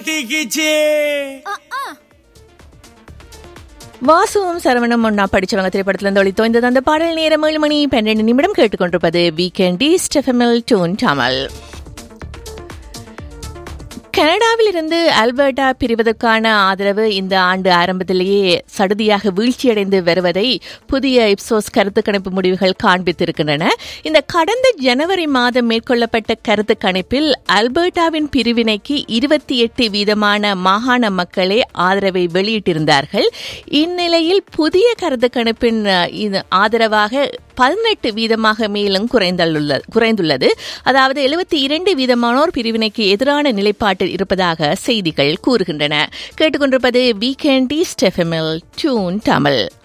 மாட்டிக்கிச்சு வாசுவும் சரவணம் ஒன்னா படிச்சவங்க திரைப்படத்துல இருந்து ஒளி தோய்ந்தது அந்த பாடல் நேரம் ஏழு மணி பன்னிரண்டு நிமிடம் கேட்டுக்கொண்டிருப்பது வீக்கெண்ட் ஸ்டெஃபமில் டூன் டமல் கனடாவில் இருந்து அல்பர்டா பிரிவதற்கான ஆதரவு இந்த ஆண்டு ஆரம்பத்திலேயே சடுதியாக வீழ்ச்சியடைந்து வருவதை புதிய இப்சோஸ் கருத்து கணிப்பு முடிவுகள் காண்பித்திருக்கின்றன இந்த கடந்த ஜனவரி மாதம் மேற்கொள்ளப்பட்ட கருத்து கணிப்பில் அல்பர்டாவின் பிரிவினைக்கு இருபத்தி எட்டு வீதமான மாகாண மக்களே ஆதரவை வெளியிட்டிருந்தார்கள் இந்நிலையில் புதிய கருத்து கணிப்பின் அஹ், இது ஆதரவாக பதினெட்டு வீதமாக மேலும் குறைந்துள்ளது குறைந்துள்ளது அதாவது எழுபத்தி இரண்டு வீதமானோர் பிரிவினைக்கு எதிரான நிலைப்பாட்டில் இருப்பதாக செய்திகள் கூறுகின்றன கேட்டுக்கொண்டிருப்பது வீக்கெண்ட் ஸ்டெஃபமில் டியூன் தமிழ்